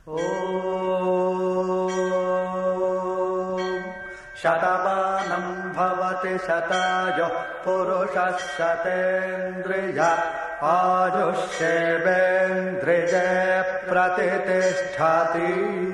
शतमानं भवति शतायुः पुरुषः शतेन्द्रिय आयुष्येवेन्द्रिये प्रतितिष्ठति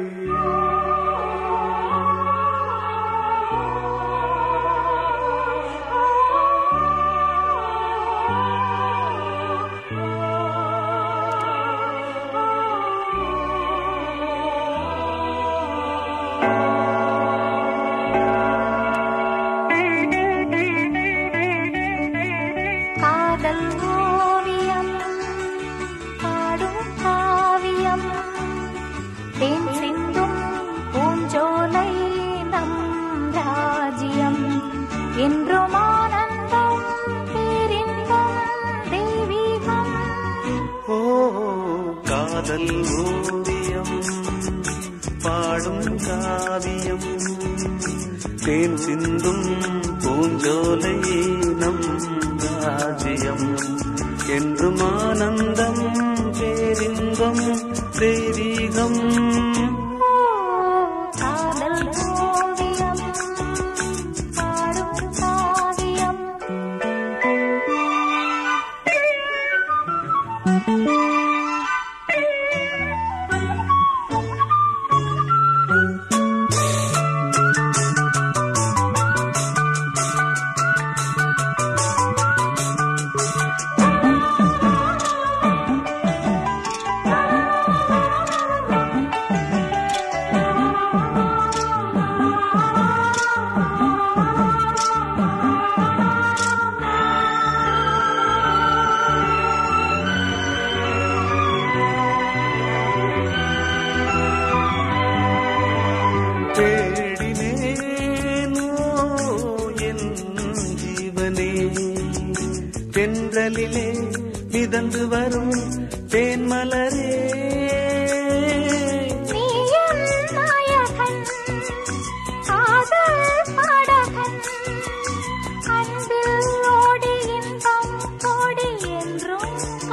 காதல் ஓவியம் பாடும் காவியம் தேன் சிந்தும் பூஞ்சோலை நம் ராஜ்யம் என்றும் ஆனந்தம் பேரின்பம் தெய்வீகம் ஓ காதல் ஓவியம் பாடும் காவியம் தேன் சிந்தும் பூஞ்சோலை நம் ராஜ்யம் என்றும் ஆனந்தம் பேரின்பம் தெய்வீகம் ஓ காதல் ஓவியம் பாடும் காவியம் தேடினேனோ என் ஜீவனே தென்றலிலே மிதந்து வரும் தேன்மலரே நீயும் நாயகன் காதல் பாடகன் அன்பில் ஓடி இன்பம் கோடி என்றும்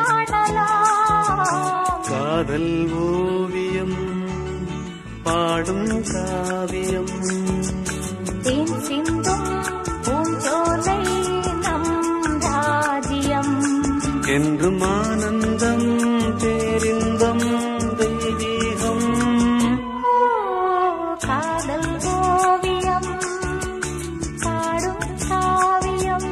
காணலாம் காதல் ஓவியம் பாடும் காவியம் தேன் சிந்தும் பூஞ்சோலை நம் ராஜ்யம் என்றும் ஆனந்தம் பேரின்பம் தெய்வீகம் ஓ காதல் ஓவியம் பாடும் காவியம்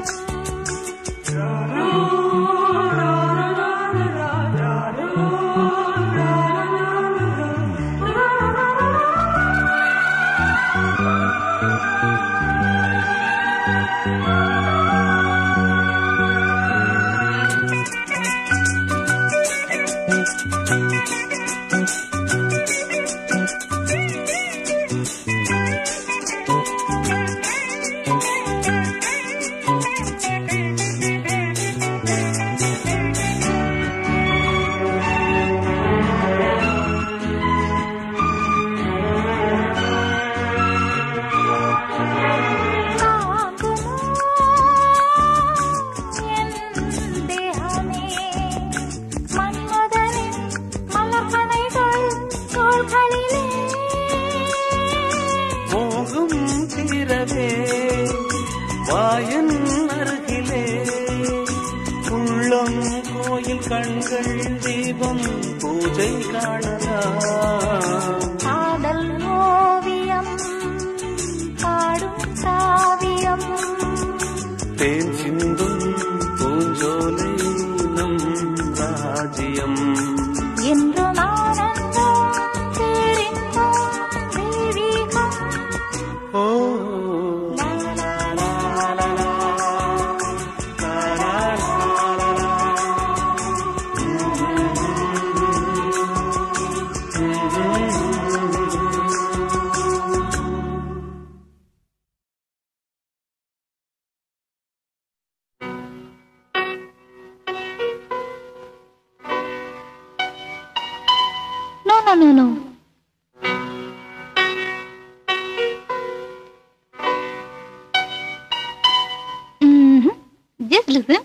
மோகம் தீரவே வாயன் அருகிலே உள்ளம் கோயில் கண்கள் தீபம் பூஜை காணலாம் காதல் ஓவியம் பாடும் காவியம் தேன் சிந்தும் பூஞ்சோலை நம் ராஜ்யம் என்று ஆனந்தம் பேரின்பம் தெய்வீகம் ஓ லா, லா, லா, லா, லா. No, no, no, no. Mhm. Just listen.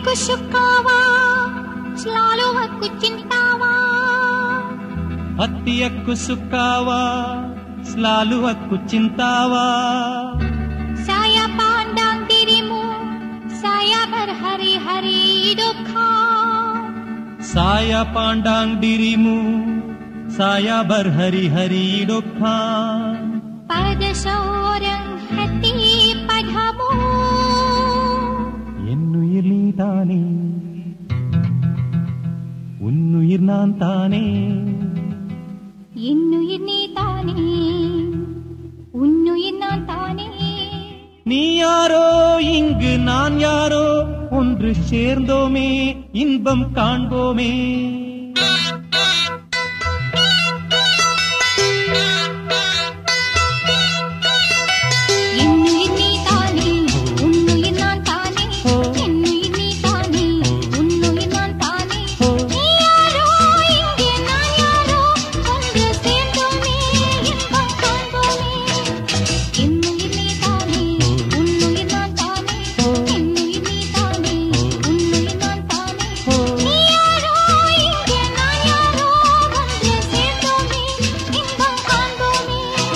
హక్కు సుక్కావా స్లాలు హక్కు చింతావా ಹತ್ತಿ ಹಕ್ಕು ಸುಕ್ಕಾವಾ ಸ್ಲಾಲು ಹಕ್ಕು ಚಿಂತಾವಾ saya pandang dirimu saya berhari hari duka ಸಾಯ ಪಾಂಡಾಂಗ್ ಡಿರಿಮು ಸಾಯ ಬರ್ಹರಿ ಹರಿ ಡೊಕ್ಕ pada seorang hati padamu என்னுயிர் நீதானே உன்னுயிர் நான் தானே இன்னுயிர் நீ தானே உன்னுயிர் நான் தானே நீ யாரோ இங்கு நான் யாரோ ஒன்று சேர்ந்தோமே இன்பம் காண்போமே என்னுயிர் நீ தானே உன்னுயிர் நான் தானே ஓ. என்னுயிர் நீ தானே உன்னுயிர் நான் தானே ஓ. நீ யாரோ இங்கே நான் யாரோ ஒன்று சேர்ந்தோமே இன்பம் காண்போமே என்னுயிர் நீ தானே உன்னுயிர் நான் தானே என்னுயிர் நீ தானே உன்னுயிர் நான் தானே நீ யாரோ இங்கே நான் யாரோ ஒன்று சேர்ந்தோமே இன்பம் காண்போமே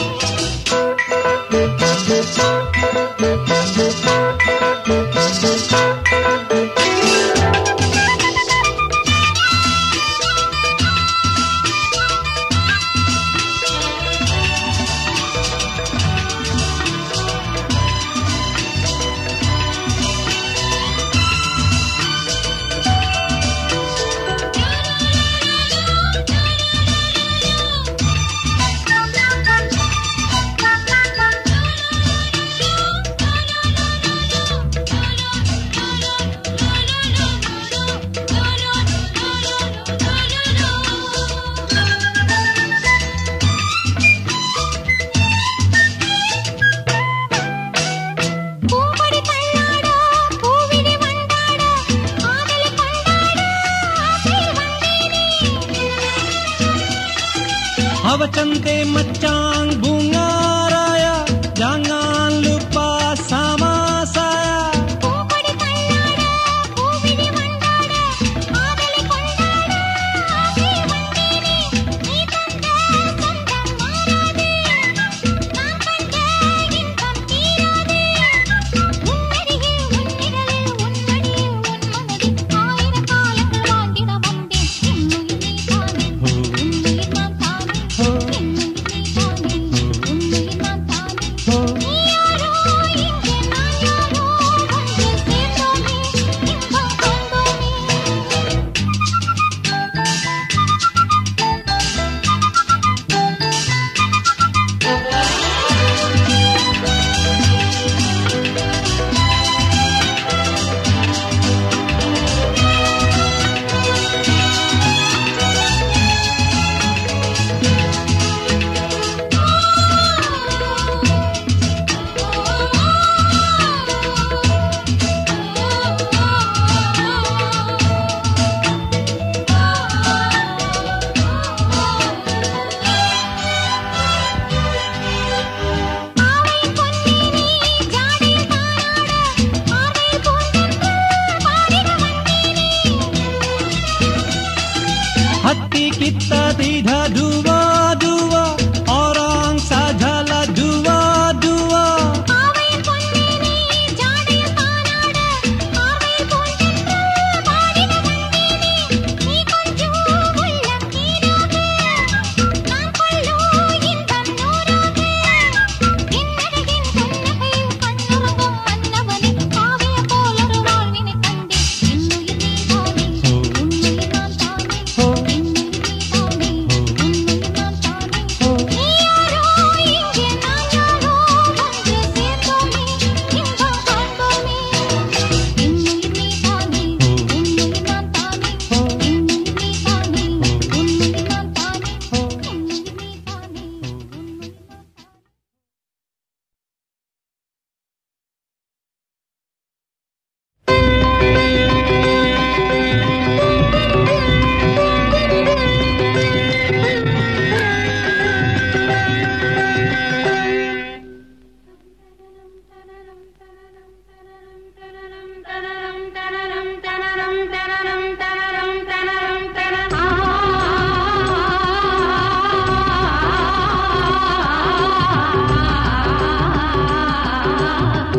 பூம்பொடி தள்ளாட பூவிழி வண்டாட காதலி கொண்டாட ஆசையில் வந்தேனே அவச்சந்தே மச்சாங் பூங்காராய ஜாங்கான் லுப்பா சமாசாயா பூம்பொடி தள்ளாட பூவிழி வண்டாட காதலி கொண்டாட ஆசையில் வந்தேனே நீ தந்த சொந்தம் மாறாதே நான் கண்ட இன்பம் தீராதே உன்னருகே உன்னிடலில் உன்மடியில் உன் மனதில் ஆயிரம் காலங்கள் வாழ்ந்திட வந்தேன் என்னுயிர் நீ தானே உன்னுயிர் நான் தானே என்னுயிர் நீ தானே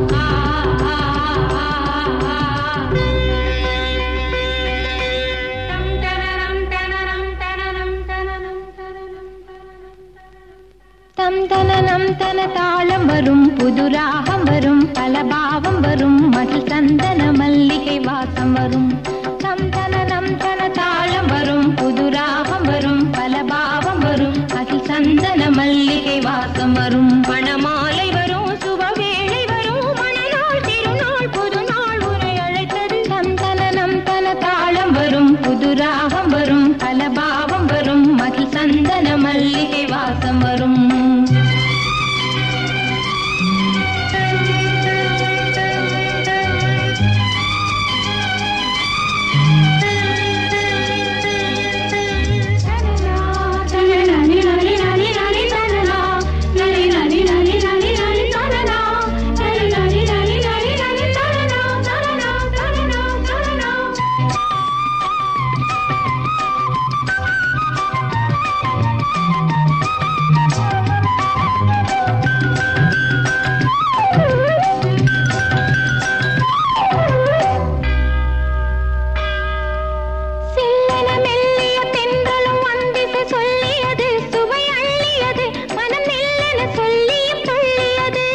தம் தனனம் தன தாளம் வரும் புது ராகம் வரும் பல பாவம் வரும் மகிழ் சந்தன மல்லிகை வாசம் வரும் தம் தனனம் தன தாளம் வரும் புது ராகம் வரும் பல பாவம் வரும் மகிழ் சந்தன மல்லிகை வாசம் வரும் மணமாலை வரும் சுபவேளை வரும் மணநாள் திருநாள் புது நாள் உரை அழைத்தது தம் தனனம் தன தாளம் வரும் புது ராகம் வரும் பல பாவம் வரும் மகிழ் சந்தன மல்லிகை வாசம் வரும் சில்லென மெல்லிய தென்றலும் வந்திசை சொல்லியது சுவை அள்ளியது மனம் மெல்லென சொல்லியும் துள்ளியது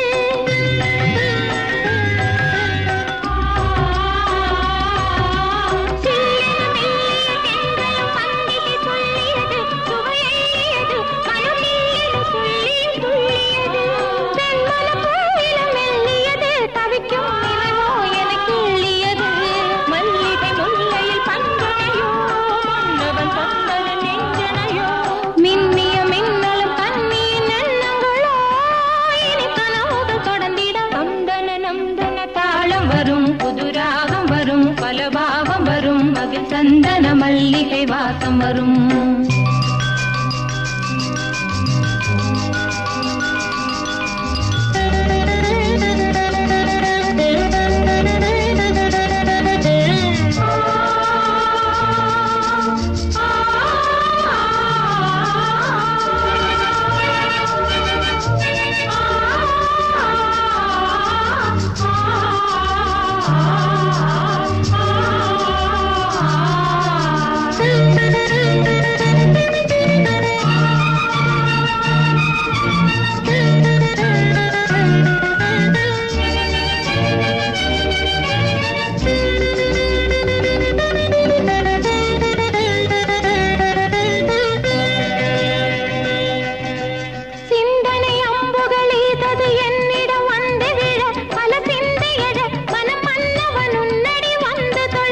சில்லென மெல்லிய தென்றலும் வந்திசை சொல்லியது சுவை அள்ளியது மனம் மெல்லென சொல்லியும் துள்ளியது பெண்மனம் கோயிலும் மெல்லியது தவிக்கும் நினைவோ எனக்கு எள்ளியது மல்லிகை முல்லையில் பண்பனையோ மன்னவன் தந்தன நெஞ்சனையோ மின்னிய மின்னலும் கண்ணியின் எண்ணங்களோ இனி கனவுகள் தொடர்ந்திட நந்தன நந்தன தாளம் வரும் புது ராகம் வரும் பல பாவம் வரும் மகிழ் சந்தன மல்லிகை வாசம் வரும் சிந்தனை அம்புகள் ஈதது என்னிடம் வந்து விழ பல சிந்தையட மனம் மன்னவன் உன்னடி வந்து தொழ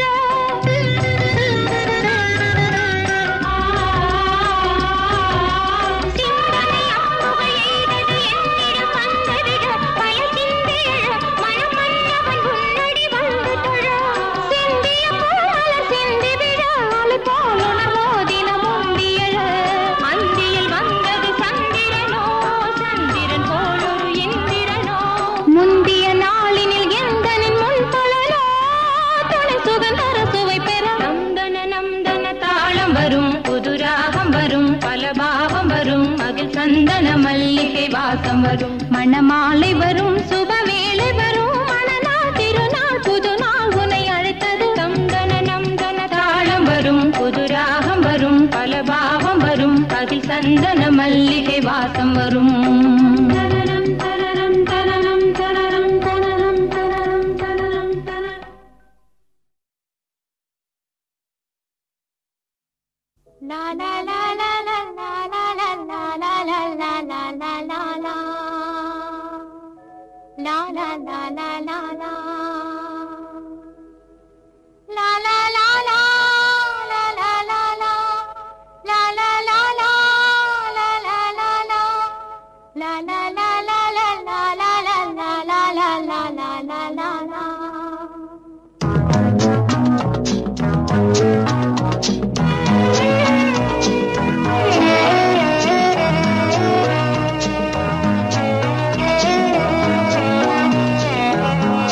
சிந்தனை அம்புகள் ஈதது என்னிடம் வந்து விழ பல சிந்தையட மனம் மன்னவன் உன்னடி வந்து தொழ சிந்திய போல சிந்தி விழ அலை போல உணவோதின முந்தியழ அந்தியில் வந்தது சந்திரனோ சந்திரன் போலொரு இந்திரனோ முந்திய நாளினில் எந்தனின் முன் தொழலோ துணை சுகந்தர சுவை பெற நந்தன நந்தன தாளம் வரும் புது ராகம் வரும் பல பாவம் வரும் மகிழ் சந்தன மல்லிகை வாசம் வரும் மணமாலை வரும் சுபவேளை வரும் மணநாள் திருநாள் புது நாள் உனை அழைத்தது நந்தன நந்தன தாளம் வரும் புது ராகம் வரும் பல பாவம் வரும் மகிழ் சந்தன மல்லிகை வாசம் வரும் தனனம் தனனம் தனனம் தனனம் தனனம் தனனம் தனனம் தனனம் La la la la la la la la la la la la la la la la La la la la la la La la la la la la la la La la la la la la la la La la la la la la la la la la la la la la la la La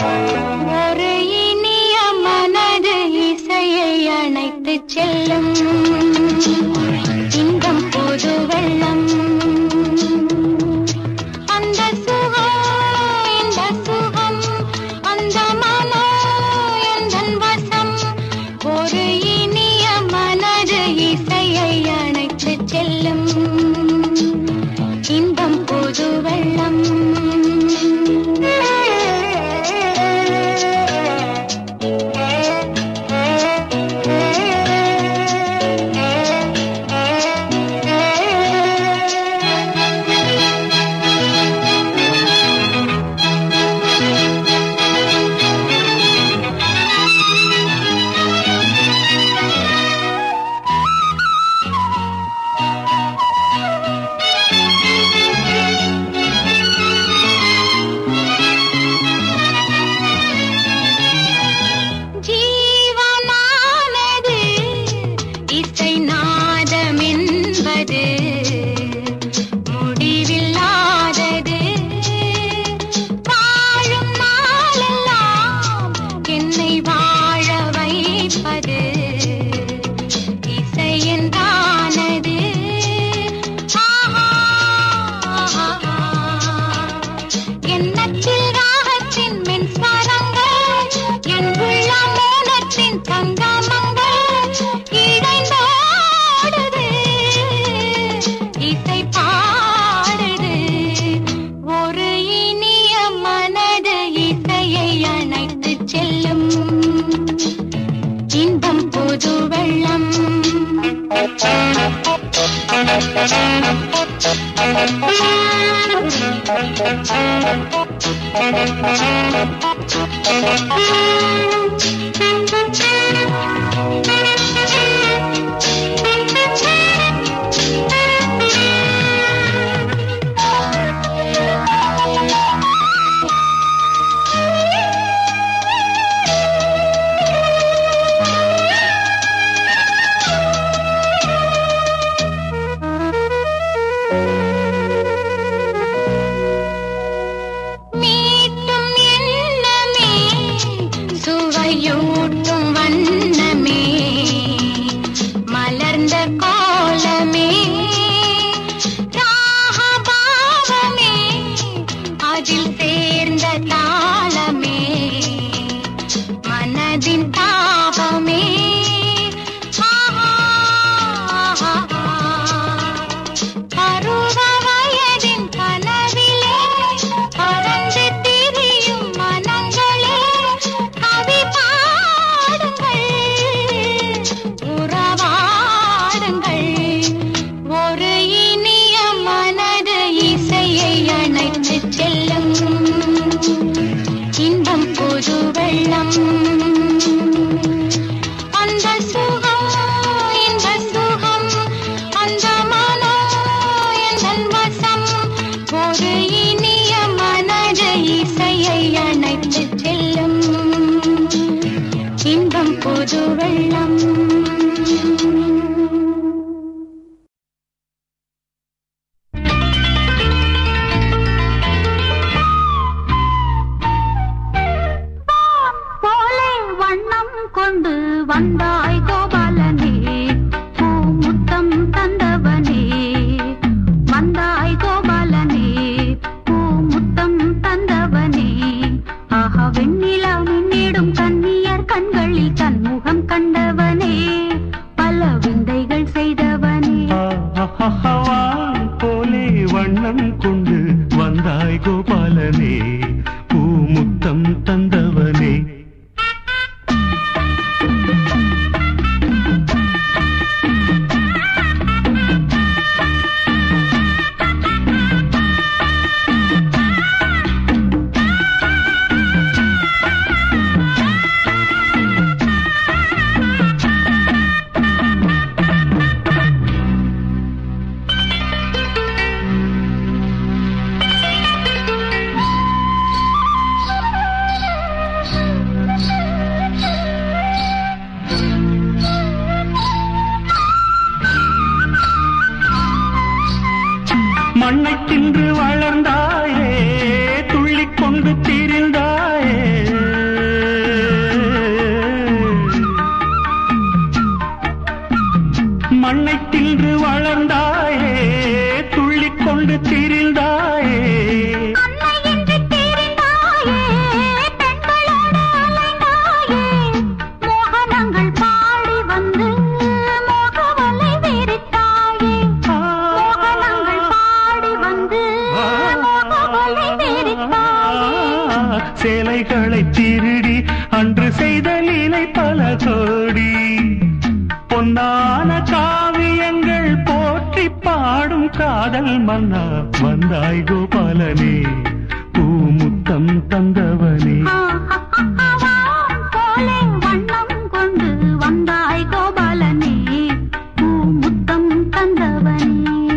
மீட்டும் எண்ணமே சுவையூட்டும் வண்ணமே மலர்ந்த கோலமே ராகபாவமே அதில் சேர்ந்த தாளமே மனதின் தாபமே பருவ வயதின் கனவிலே பறந்து திரியும் மனங்களே கவி பாடுங்கள் உறவாடுங்கள் ஒரு இனிய மனது இசையை அணைத்து செல்லும் இன்பம் புது வெள்ளம் அந்த சுகம் இந்த சுகம் அந்த மனம் எந்தன் வசம் ஒரு இனிய மனது இசையை அணைத்து செல்லும் இன்பம் புது வெள்ளம் போலே வண்ணம் கொண்டு வந்தாய் கோபாலனே பூமுத்தம் தந்தவனே வந்தாய் கோபாலனே பூமுத்தம் தந்தவனே ஆஹா வெண்ணிலா மின்னிடும் கன்னியர் கண்களில் தன்முகம் கண்டவனே பல விந்தைகள் செய்தவனே ஆஹாஹாவான் போலே வண்ணம் கொண்டு வந்தாய் கோபாலனே பூமுத்தம் தந்தவனே மண்ணை தின்று வளர்ந்தாயே துள்ளிக் கொண்டு திரிந்தாயே மண்ணை தின்று வளர்ந்தாயே துள்ளிக் கொண்டு திரிந்தாயே அன்னை என்று தெரிந்தாயே பெண்களோடு அலைந்தாயே மோகனங்கள் பாடி வந்து மோகவலை வெறித்தாயே மோகனங்கள் பாடி வந்து மோகவலை வெறித்தாயே சேலைகளை திருடி அன்று செய்த லீலை பல கோடி பொன்னான காவியங்கள் போற்றி பாடும் காதல் மன்னா வந்தாய் கோபாலனே பூமுத்தம் தந்தவனே போலே வண்ணம் கொண்டு வந்தாய் கோபாலனே பூமுத்தம் தந்தவனே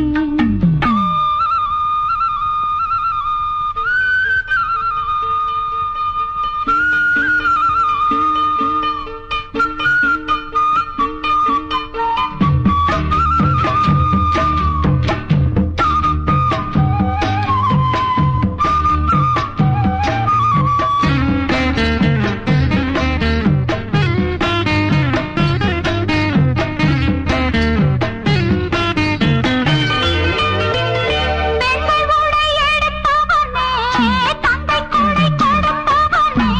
பெண்கள் உடை எடுப்பவனே தந்தை கொடை கொடுப்பவனே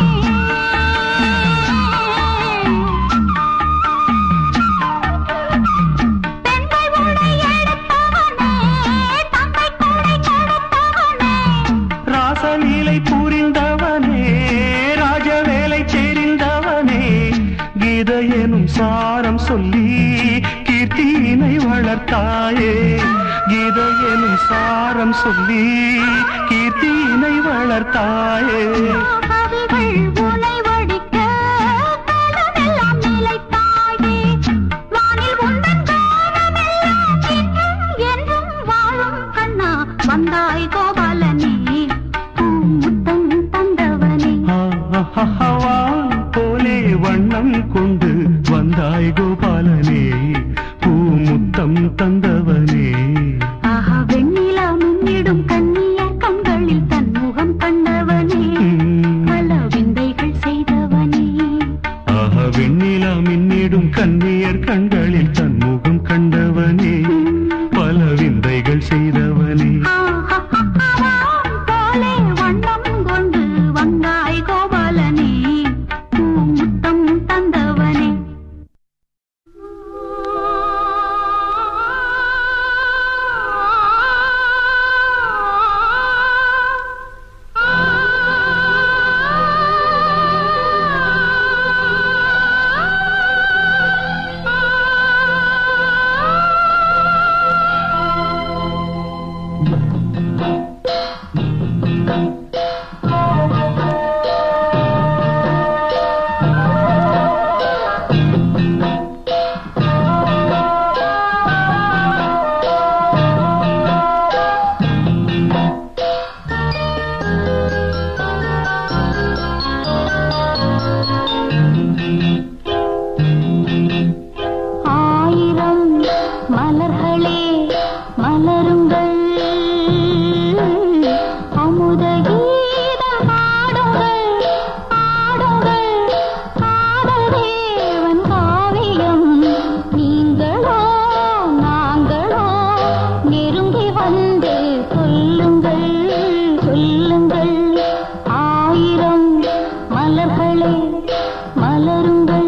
பெண்கள் உடை எடுப்பவனே தந்தை கொடை கொடுப்பவனே ராசலீலை புரிந்தவனே ராஜவேலை தெரிந்தவனே கீத எனும் சாரம் சொல்லி கீர்த்தியினை வளர்த்தாயே கீத எனும் சாரம் சொல்லி கீர்த்தியினை வளர்த்தாயே கவிகள் உனை வடிக்க காலமெல்லாம் நிலைத்தாயே வானில் உந்தன் காலமெல்லாம் என்றும் என்றும் வாழும் கண்ணா வந்தாய் கோபாலனே பூமுத்தம் தந்தவனே ஆஹாஹாவான் போலே வண்ணம் கொண்டு வந்தாய் கோபாலனே பூமுத்தம் தந்தவனே ஆஹா வெண்ணிலா முன்னிடும் கண்ணிய கண்களில் தன் முகம் கண்டவனே உம். பல விந்தைகள் செய்தவனே ஆஹ வெண்ணிலா மின்னிடும் கண்ணியர் கண்களில் தன் முகம் கண்டவனே பல விந்தைகள் செய்தவனே ஆஹாஹாவாம் போலே வண்ணம் கொண்டு வந்தாய் கோபாலனே பூமுத்தம் தந்தவனே ஆயிரம் மலர்களே மலருங்கள் அமுத கீதம் ஆடுங்கள் ஆடுங்கள் காதல் தேவன் காவியம் நீங்களோ நாங்களோ நெருங்கி வந்து சொல்லுங்கள் சொல்லுங்கள் ஆயிரம் மலர்களே மலருங்கள்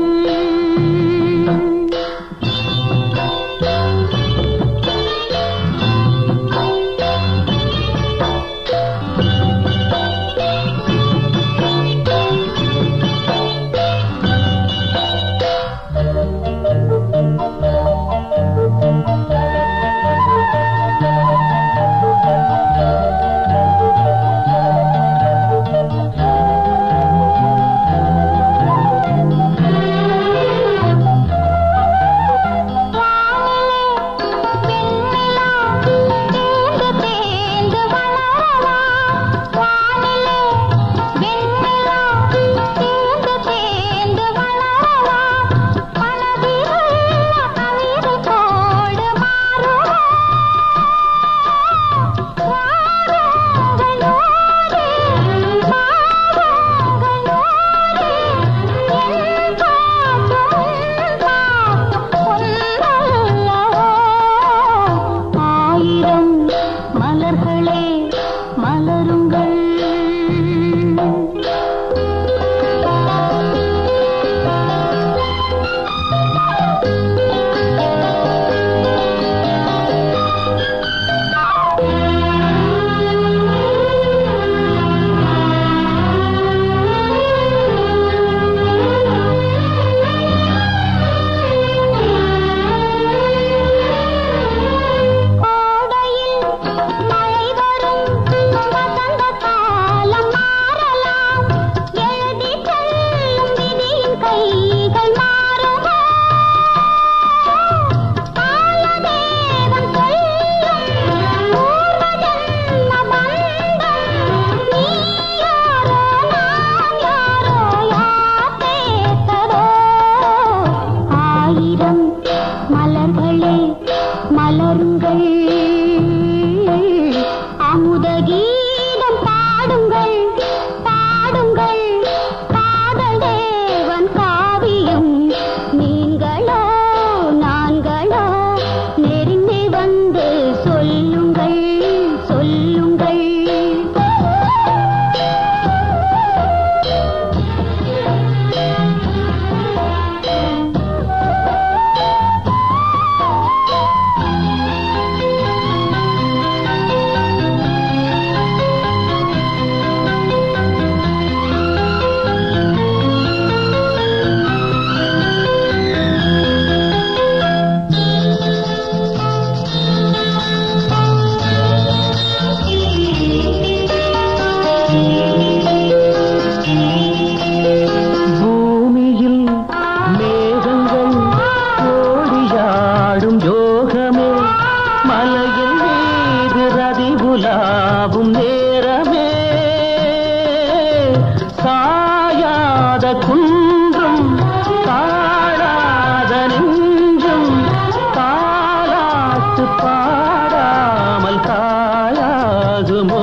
தாண்டாத குன்றும் தாழாத நெஞ்சும் தாளாட்டு பாடாமல் தாயாகுமோ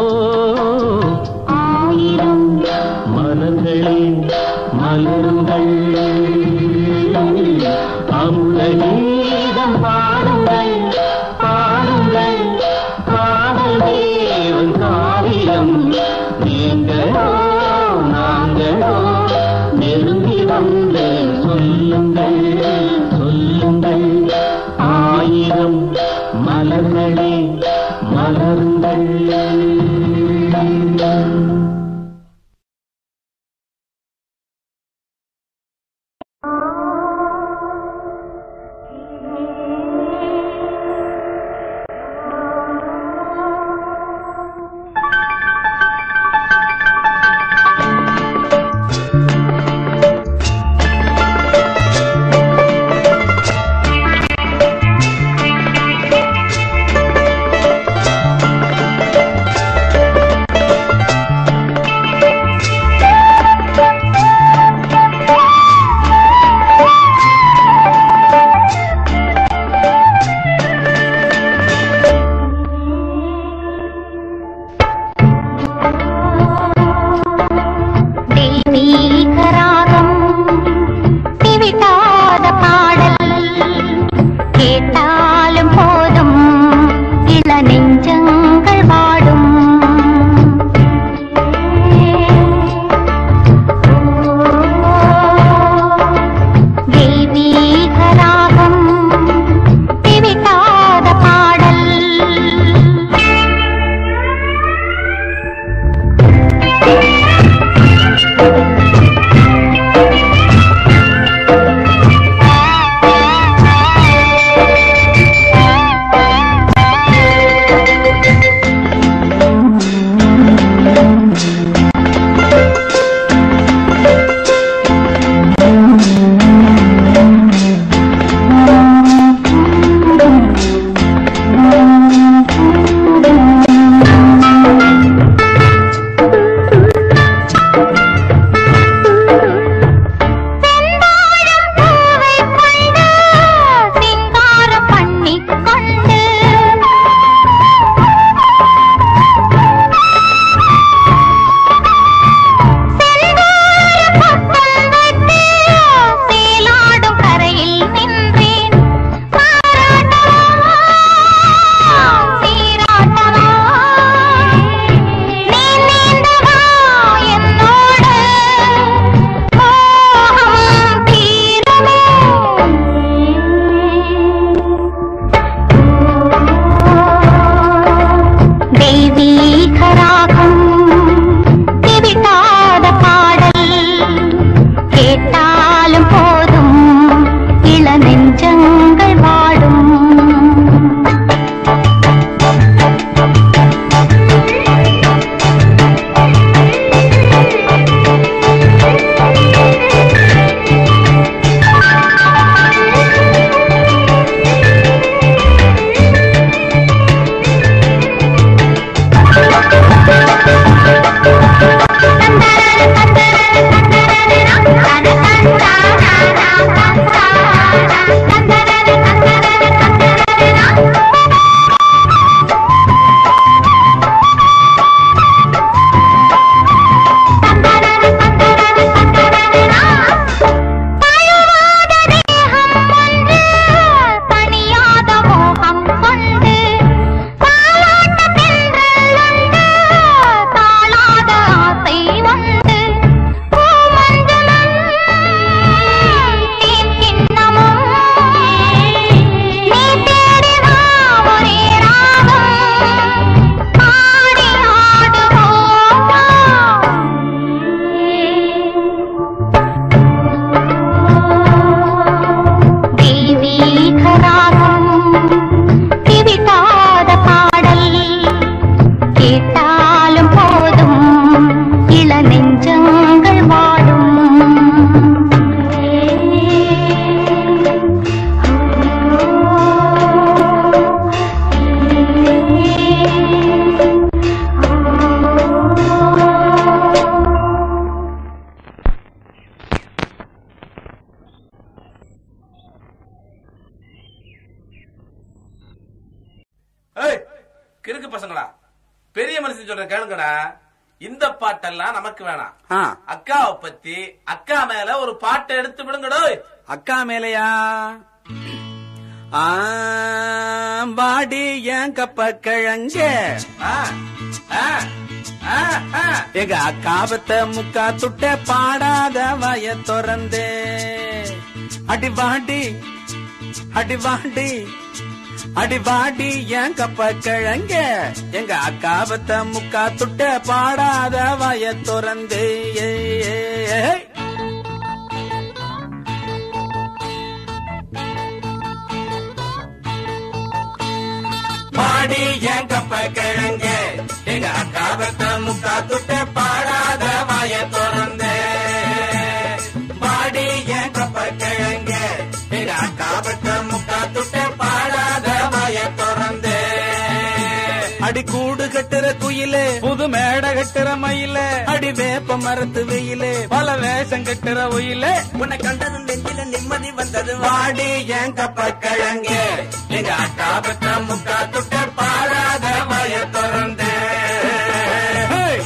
ஆயிரம் மலர்களே மலருங்கள் அமுத கீதம் பாடுங்கள் பாடுங்கள் காதல் தேவன் காவியம் நீங்களோ நாங்களோ நெருங்கி வந்து சொல்லுங்கள் சொல்லுங்கள் ஆயிரம் மலர்களே மலருங்கள் தெய்வீகராகம் திவிட்டாத பாடல் கேட்டாலும் போதும் இள நெஞ்சங்கள் வாடும் தெய்வீகராகம் திவிட்டாத பாடல் செந்தாழம் பூவைக் கொண்டு சிங்காரம் பண்ணிக் கொண்டு செந்தாழம் பொட்டம் வைத்து சேலாடும் கரையில் நின்றேன் பாராட்டவா சீராட்டவா நீ நீந்தவா என்னோடு மோகம் தீரவே தெய்வீகராகம் திவிட்டாத பாடல் கேட்டாலும் போதும் இள நெஞ்சங்கள் வாடும் தந்தரன தந்தரன தந்தரன கிறுக்கு பசங்களா பெரிய மனுஷன் சொல்ற கேளுங்கடா இந்த பாட்டெல்லாம் நமக்கு வேணாம் ஆ. அக்காவை பத்தி அக்கா மேல ஒரு பாட்டை எடுத்து விடுங்கடோ அக்கா மேலையா ஆ, வாடி ஏன் கப்ப கிழங்க எங்க அக்காவத்த முக்கா துட்ட பாடாத வய திறந்தே அடி வாடி அடி வாடி அடி வாடி ஏன் கப்ப கிழங்க எங்க அக்காவத்த முக்கா துட்ட பாடாத வய திறந்தே ஏய், ஏய், ஏய். பாடி என் கப்ப கிழங்க எங்க அக்காவத்த முக்கா துட்ட பாடாத வாய திறந்தே பாடி என் கப்ப கிழங்க எங்க அக்காவத்த முக்கா துட்ட பாடாத வாய திறந்தே அடி கூடு கட்டுற குயிலே புது மேடை கட்டுற மயிலே அடி வேப்ப மரத்து வெயிலே பல வேஷம் கட்டுற ஒயிலே உன்னை கண்டதும் நெஞ்சில நிம்மதி வந்தது வாடி என் கப்ப கிழங்க எங்க அக்காவத்த முக்கா துட்ட பாடாத வாய திறந்தே Hey!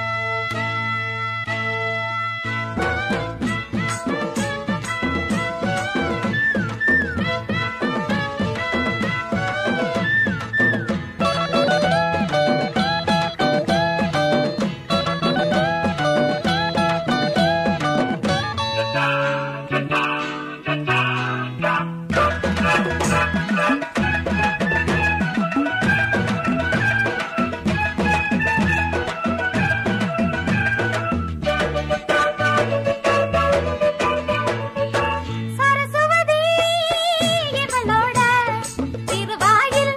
சரஸ்வதி இவளோட திருவாயில்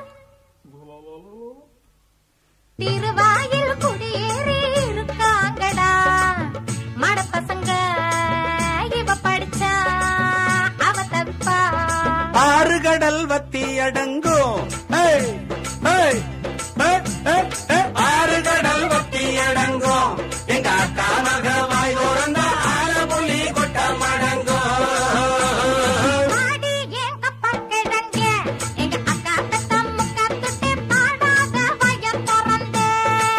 திருவாயில் குடியேறி இருக்காங்கடா மட பசங்க இவ படிச்சா அவ தவிப்பா ஆறு கடல் வத்தி அடங்கும் ஏய், ஏய், ஏய், ஏய், ஏய். ஆறு கடல் வத்தி அடங்கும் எங்க அக்கா மக வாய் திறந்தா ஆற புள்ளி கொட்ட மடங்கும் பாடி என் கப்பல் கிழங்க எங்க அக்கா பெத்த முக்கா துட்டு பாடாத வய திறந்து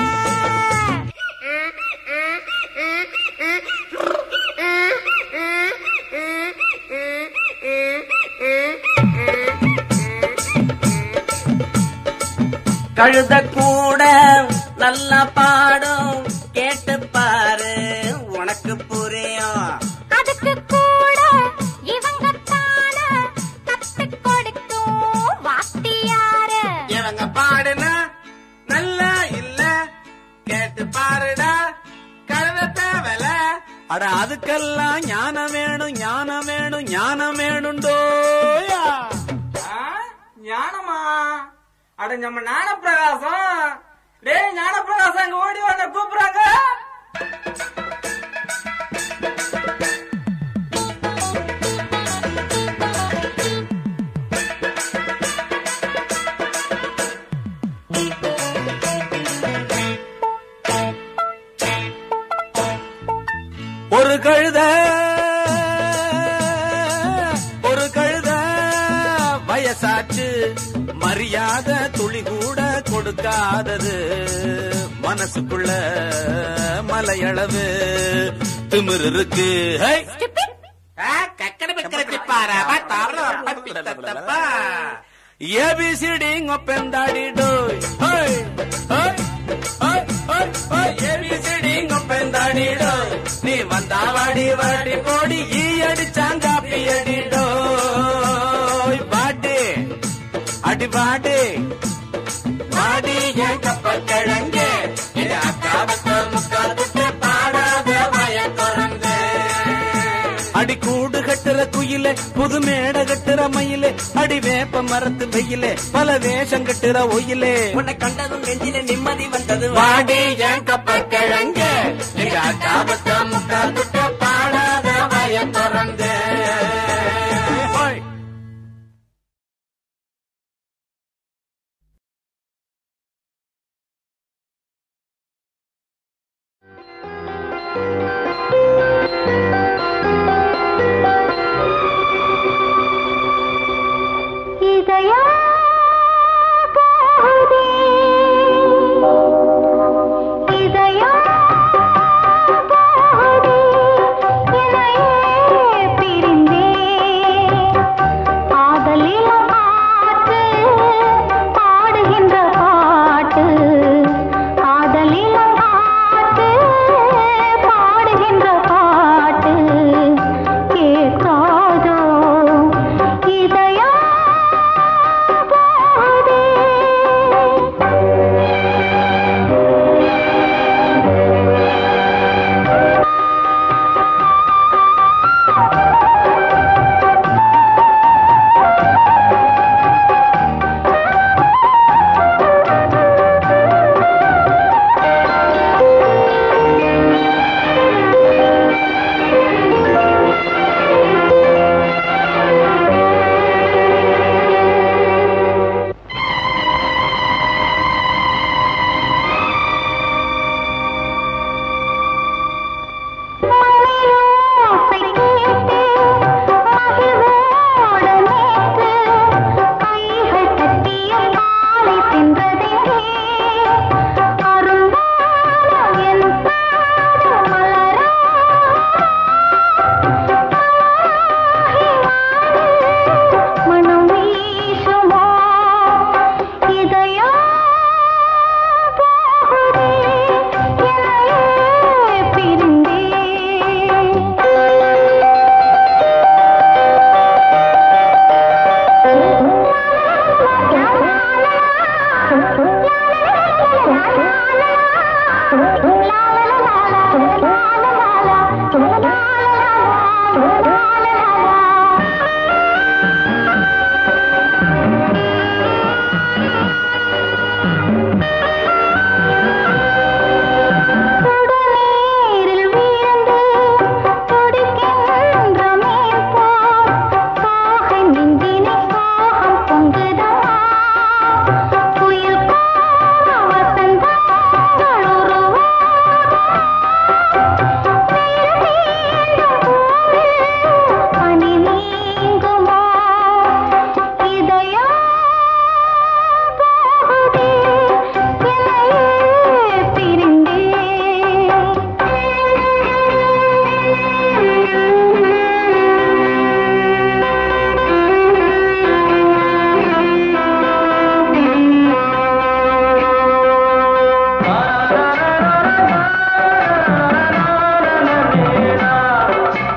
கழுத கூட நல்லா பாடும் கேட்டு பாரு உனக்கு புரியும் அதுக்கு கூட இவங்க தான கத்து கொடுக்கும் வாத்தியாரு இவங்க பாடுனா நல்லா இல்ல கேட்டு பாருடா கழுத தேவல அட அதுக்கெல்லாம் ஞானம் வேணும் ஞானம் வேணும் ஞானம் வேணுண்டோயா ஞானமா அட நம்ம ஞான பிரகாசம் டேய் ஞான பிரகாசம் அங்க ஓடி வந்த கூப்பிடுறாங்க ஒரு கழுத ஒரு கழுத வயசாச்சு மரியாதை துளி கூட கொடுக்காதது மனசுக்குள்ள மலையளவு திமிரு இருக்கு ஹை! ஏபிசிடி ஒப்பெந்தாடி டோய் ஹோய் ஹோய் ஹோய் ஹோய் ஹோய் ஏபிசிடி ஒப்பெந்தாடி டோய் நீ வந்தா வாடி வாடி போடி ஈ அடிச்சாங்காப்பி அடி டோய் பாட்டு அடி பாடு பாடி என் கப்ப கிழங்க இது அக்காவத்த முக்கா துட்டு பாடாத வய திறந்து அடி கூடு கட்டுற குயிலே புது மேடை கட்டுற மயிலே அடி வேப்ப மரத்து வெயிலே பல வேஷம் கட்டுற ஒயிலே உன்னை கண்டதும் நெஞ்சில நிம்மதி வந்தது வாடி என் கப்ப கிழங்க எங்க அக்காவத்த முக்கா துட்ட பாடாத வய திறந்து ஹோய். இதயா போகுதே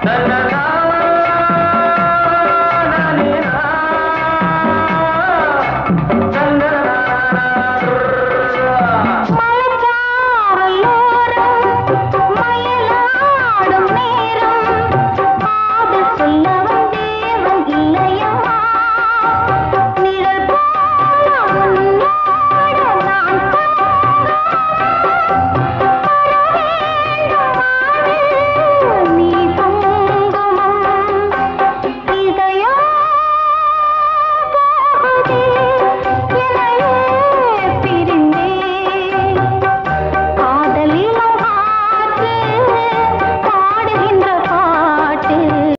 நன